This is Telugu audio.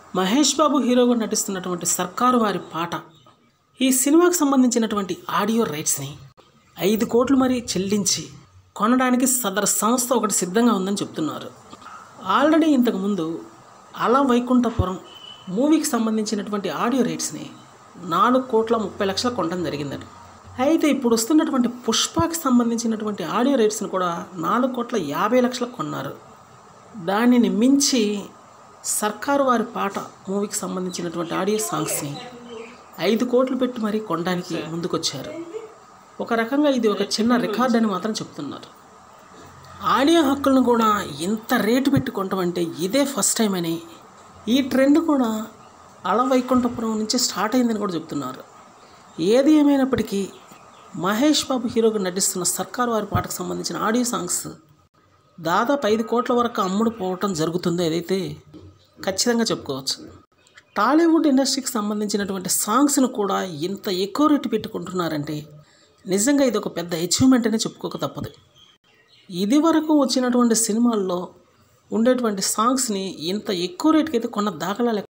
మహేష్ బాబు హీరోగా నటిస్తున్నటువంటి సర్కారు వారి పాట ఈ సినిమాకు సంబంధించినటువంటి ఆడియో రైట్స్ని ఐదు కోట్లు మరీ చెల్లించి కొనడానికి సదరు సంస్థ ఒకటి సిద్ధంగా ఉందని చెప్తున్నారు ఆల్రెడీ ఇంతకుముందు అలా వైకుంఠపురం మూవీకి సంబంధించినటువంటి ఆడియో రైట్స్ని నాలుగు కోట్ల ముప్పై లక్షలు కొనడం జరిగిందట అయితే ఇప్పుడు వస్తున్నటువంటి పుష్పకి సంబంధించినటువంటి ఆడియో రైట్స్ని కూడా నాలుగు కోట్ల యాభై లక్షలకు కొన్నారు దానిని మించి సర్కారు వారి పాట మూవీకి సంబంధించినటువంటి ఆడియో సాంగ్స్ని ఐదు కోట్లు పెట్టి మరీ కొనడానికి ముందుకొచ్చారు ఒక రకంగా ఇది ఒక చిన్న రికార్డ్ అని మాత్రం చెప్తున్నారు ఆడియో హక్కులను కూడా ఇంత రేటు పెట్టి కొంటామంటే ఇదే ఫస్ట్ టైం అని ఈ ట్రెండ్ కూడా అల వైకుంఠపురం నుంచి స్టార్ట్ అయిందని కూడా చెప్తున్నారు ఏది ఏమైనప్పటికీ మహేష్ బాబు హీరోగా నటిస్తున్న సర్కారు వారి పాటకు సంబంధించిన ఆడియో సాంగ్స్ దాదాపు ఐదు కోట్ల వరకు అమ్ముడు పోవటం జరుగుతుందో ఏదైతే ఖచ్చితంగా చెప్పుకోవచ్చు టాలీవుడ్ ఇండస్ట్రీకి సంబంధించినటువంటి సాంగ్స్ను కూడా ఇంత ఎక్కువ రేటు పెట్టుకుంటున్నారంటే నిజంగా ఇది ఒక పెద్ద అచీవ్మెంట్ అనే చెప్పుకోక తప్పదు ఇది వరకు వచ్చినటువంటి సినిమాల్లో ఉండేటువంటి సాంగ్స్ని ఇంత ఎక్కువ రేటుకి అయితే కొన్న దాఖలాలు